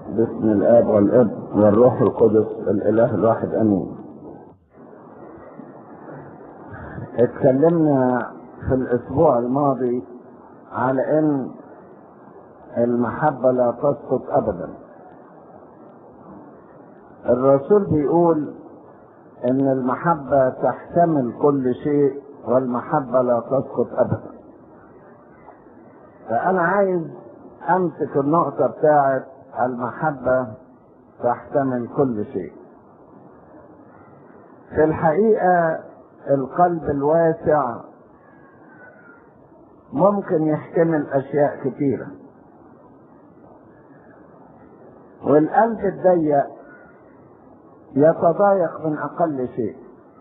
باسم الاب والاب والروح القدس الاله الواحد امين اتكلمنا في الاسبوع الماضي على ان المحبة لا تسقط ابدا الرسول بيقول ان المحبة تحتمل كل شيء والمحبة لا تسقط ابدا فانا عايز امسك النقطة بتاعت المحبة تحتمل كل شيء في الحقيقة القلب الواسع ممكن يحتمل اشياء كتيرة والقلب الضيق يتضايق من اقل شيء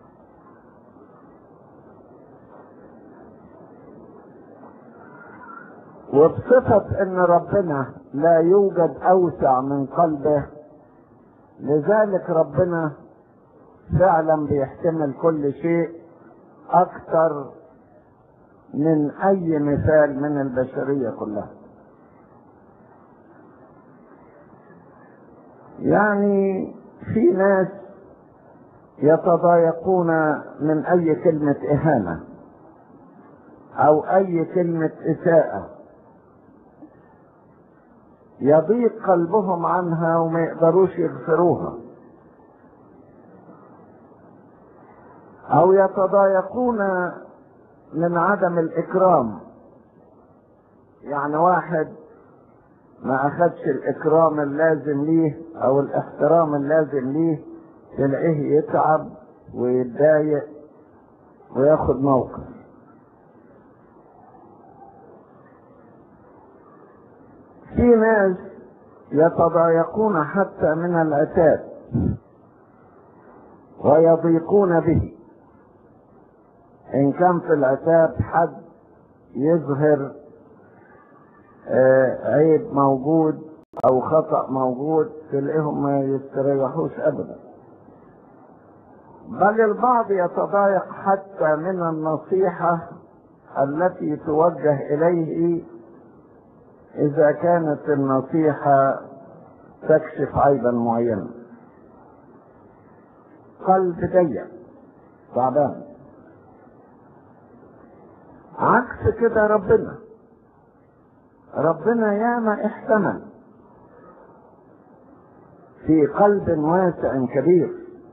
وبصفة ان ربنا لا يوجد اوسع من قلبه لذلك ربنا فعلا بيحتمل كل شيء اكثر من اي مثال من البشرية كلها يعني في ناس يتضايقون من اي كلمة اهانة او اي كلمة اساءة يضيق قلبهم عنها وما يقدروش يغفروها او يتضايقون من عدم الاكرام يعني واحد ما اخدش الاكرام اللازم ليه او الاحترام اللازم ليه تلاقيه يتعب ويتضايق وياخد موقف في ناس يتضايقون حتى من العتاب ويضيقون به ان كان في العتاب حد يظهر آه عيب موجود او خطأ موجود تلاقيهم ما يستريحوش ابدا بل البعض يتضايق حتى من النصيحة التي توجه اليه اذا كانت النصيحة تكشف عيبا معينا قلب ضيق تعبان عكس كده ربنا ربنا ياما احتمل في قلب واسع كبير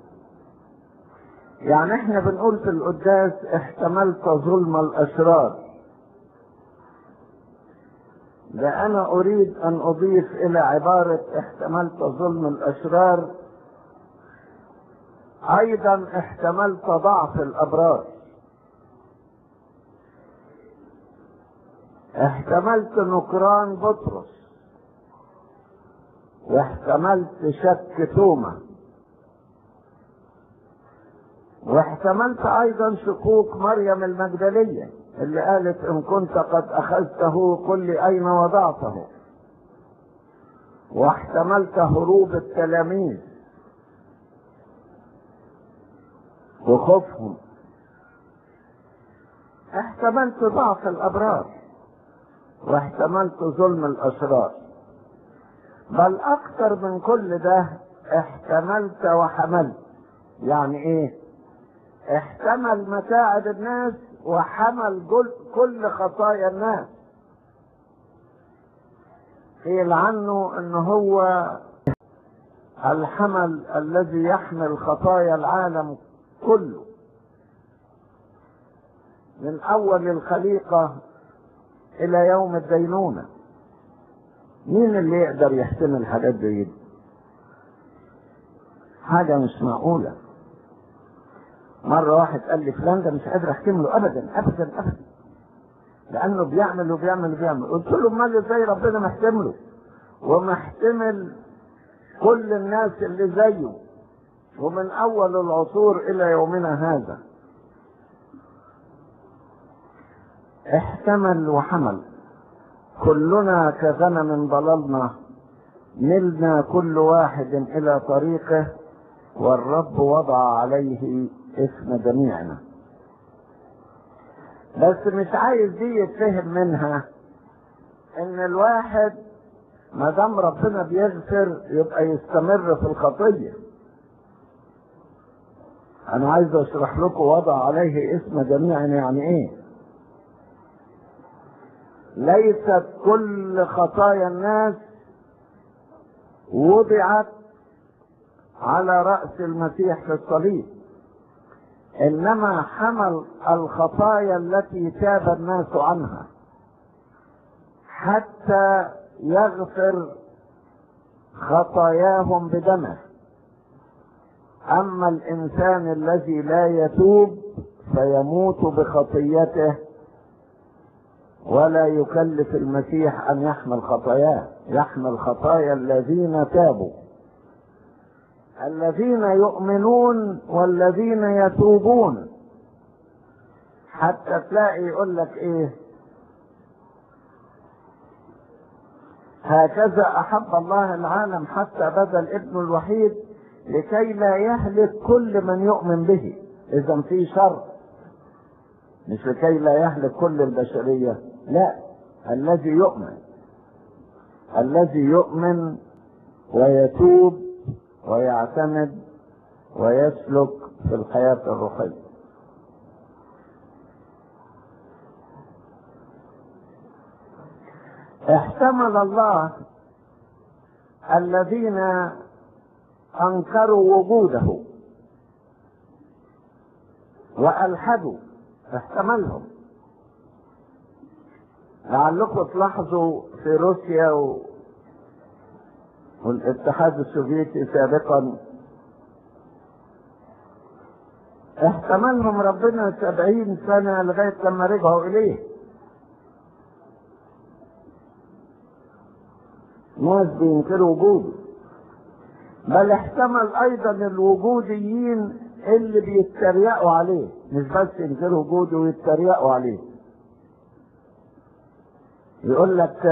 يعني احنا بنقول في القداس احتملت ظلم الاشرار ده انا اريد ان اضيف الى عبارة احتملت ظلم الاشرار ايضا احتملت ضعف الابرار احتملت نكران بطرس واحتملت شك توما واحتملت ايضا شكوك مريم المجدليه اللي قالت ان كنت قد اخذته قل لي اين وضعته واحتملت هروب التلاميذ وخوفهم احتملت ضعف الابرار واحتملت ظلم الاشرار بل اكثر من كل ده احتملت وحملت يعني ايه احتمل متاعب الناس وحمل كل خطايا الناس قيل عنه ان هو الحمل الذي يحمل خطايا العالم كله من اول الخليقة الى يوم الدينونة مين اللي يقدر يحتمل الحاجات دي حاجة مش معقولة مرة واحد قال لي فلان ده مش قادر احتمله ابدا ابدا ابدا لانه بيعمل وبيعمل وبيعمل قلت له امال ازاي ربنا محتمله ومحتمل كل الناس اللي زيه ومن اول العصور الى يومنا هذا احتمل وحمل كلنا كغنم ضللنا ملنا كل واحد الى طريقه والرب وضع عليه اسم جميعنا بس مش عايز دي يتفهم منها ان الواحد ما دام ربنا بيغفر يبقى يستمر في الخطيه انا عايز اشرح لكم وضع عليه اسم جميعا يعني ايه ليست كل خطايا الناس وضعت على رأس المسيح في الصليب إنما حمل الخطايا التي تاب الناس عنها حتى يغفر خطاياهم بدمه أما الإنسان الذي لا يتوب فيموت بخطيته ولا يكلف المسيح أن يحمل خطاياه يحمل خطايا الذين تابوا الذين يؤمنون والذين يتوبون حتى تلاقي يقول لك ايه هكذا احب الله العالم حتى بذل ابنه الوحيد لكي لا يهلك كل من يؤمن به اذا في شر مش لكي لا يهلك كل البشريه لا الذي يؤمن الذي يؤمن ويتوب ويعتمد ويسلك في الحياة الروحية احتمل الله الذين انكروا وجوده والحدوا احتملهم لعلكم تلاحظوا في روسيا و... والاتحاد السوفيتي سابقا احتملهم ربنا سبعين سنة لغاية لما رجعوا إليه ناس بينكروا وجوده بل احتمل أيضا الوجوديين اللي بيتريقوا عليه مش بس ينكروا وجوده ويتريقوا عليه يقول لك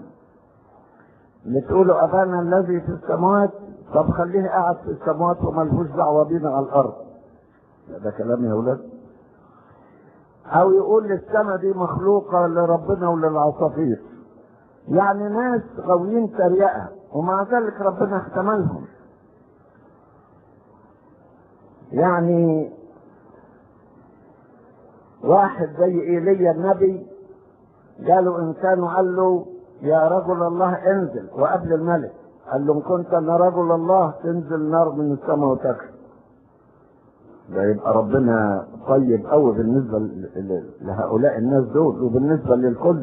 بتقولوا ابانا الذي في السماوات طب خليه قاعد في السماوات وملهوش دعوه بينا على الارض ده كلام يا ولاد او يقول السماء دي مخلوقه لربنا وللعصافير يعني ناس غاويين تريقه ومع ذلك ربنا احتملهم يعني واحد زي ايليا النبي جاله انسان وقال له يا رجل الله انزل وقبل الملك قال له ان كنت انا رجل الله تنزل نار من السماء وتكفي ده يبقى ربنا طيب قوي بالنسبه لهؤلاء الناس دول وبالنسبه للكل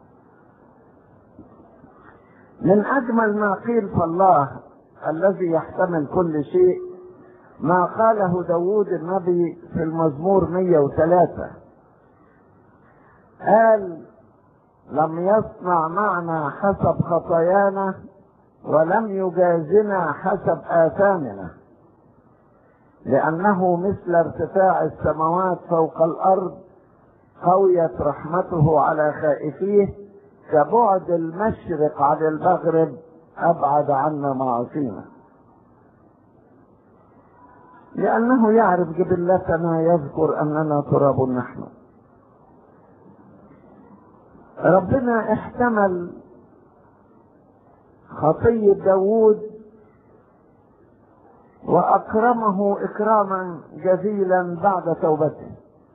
من اجمل ما قيل فالله الذي يحتمل كل شيء ما قاله داود النبي في المزمور 103 قال لم يصنع معنا حسب خطايانا ولم يجازنا حسب آثامنا لأنه مثل ارتفاع السماوات فوق الأرض قويت رحمته على خائفيه كبعد المشرق عن المغرب أبعد عنا معاصينا لأنه يعرف جبلتنا يذكر أننا تراب نحن ربنا احتمل خطية داود وأكرمه إكراما جزيلا بعد توبته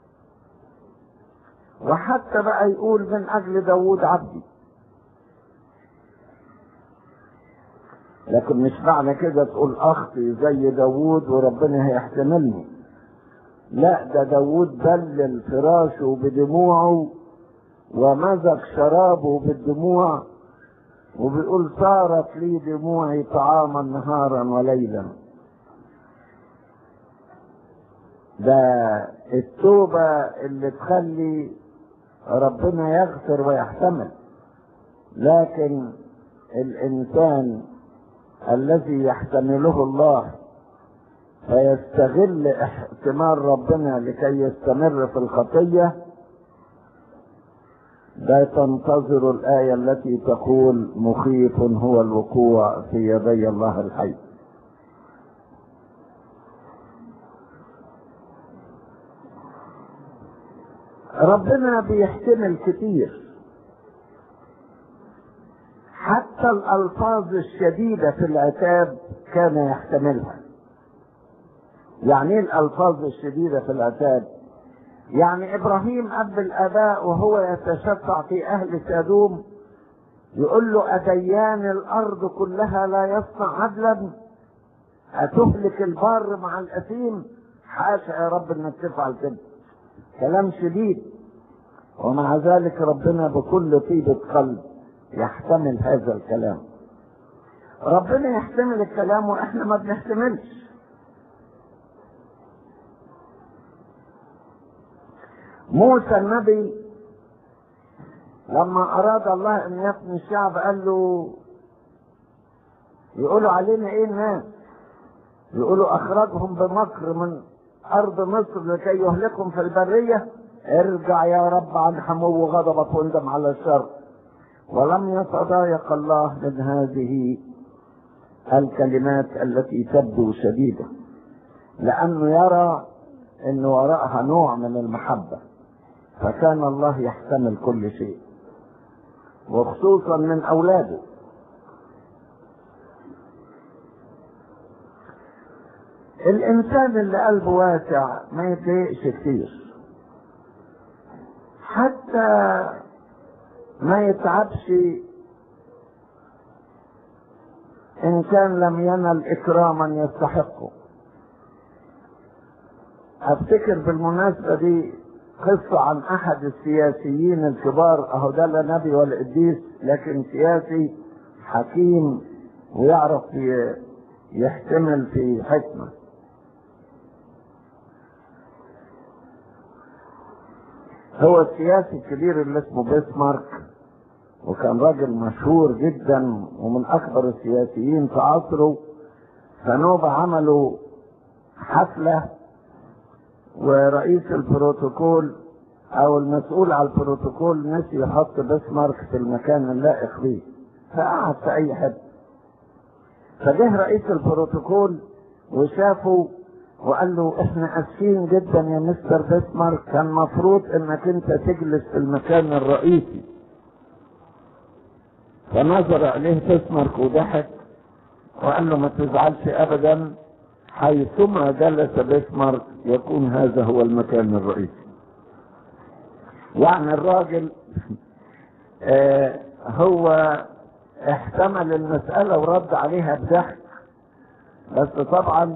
وحتى بقى يقول من أجل داود عبدي لكن مش معنى كده تقول أخطي زي داود وربنا هيحتملني لا ده داود بلل فراشه بدموعه ومزج شرابه بالدموع وبيقول صارت لي دموعي طعاما نهارا وليلا ده التوبة اللي تخلي ربنا يغفر ويحتمل لكن الإنسان الذي يحتمله الله فيستغل احتمال ربنا لكي يستمر في الخطيه لا تنتظر الآية التي تقول مخيف هو الوقوع في يدي الله الحي ربنا بيحتمل كتير حتى الألفاظ الشديدة في العتاب كان يحتملها يعني ايه الألفاظ الشديدة في العتاب يعني إبراهيم أب الآباء وهو يتشفع في أهل سادوم يقول له أديان الأرض كلها لا يصنع عدلا أتهلك البار مع الأثيم حاشا يا رب إنك تفعل كده كلام شديد ومع ذلك ربنا بكل طيبة قلب يحتمل هذا الكلام ربنا يحتمل الكلام واحنا ما بنحتملش موسى النبي لما اراد الله ان يفني الشعب قال له يقولوا علينا ايه الناس يقولوا اخرجهم بمكر من ارض مصر لكي يهلكهم في البريه ارجع يا رب عن حمو غضبك واندم على الشر ولم يتضايق الله من هذه الكلمات التي تبدو شديدة لأنه يرى أن وراءها نوع من المحبة فكان الله يحتمل كل شيء وخصوصا من أولاده الإنسان اللي قلبه واسع ما يتضايقش كتير حتى ما يتعبش ان كان لم ينل اكراما يستحقه افتكر بالمناسبة دي قصة عن احد السياسيين الكبار اهو ده لا نبي ولا قديس لكن سياسي حكيم ويعرف يحتمل في حكمه هو السياسي الكبير اللي اسمه بيسمارك وكان راجل مشهور جدا ومن اكبر السياسيين في عصره فنوبة عملوا حفلة ورئيس البروتوكول او المسؤول على البروتوكول نسي يحط بيسمارك في المكان اللائق به فقعد في اي حته فجه رئيس البروتوكول وشافه وقال له احنا اسفين جدا يا مستر بيسمارك كان مفروض انك انت تجلس في المكان الرئيسي فنظر عليه بيسمارك وضحك وقال له ما تزعلش ابدا حيثما جلس بيسمارك يكون هذا هو المكان الرئيسي يعني الراجل آه هو احتمل المسألة ورد عليها بضحك بس طبعا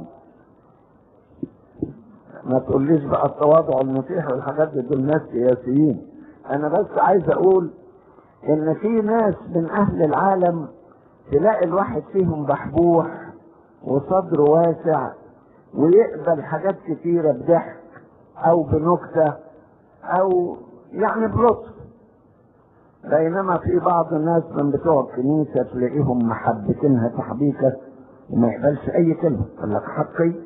ما تقوليش بقى التواضع المتيح والحاجات دي دول ناس سياسيين انا بس عايز اقول ان في ناس من اهل العالم تلاقي الواحد فيهم بحبوح وصدره واسع ويقبل حاجات كتيرة بضحك او بنكتة او يعني بلطف بينما في بعض الناس من بتوع الكنيسة تلاقيهم محبتينها تحبيكة وما يقبلش اي كلمة يقول لك حقي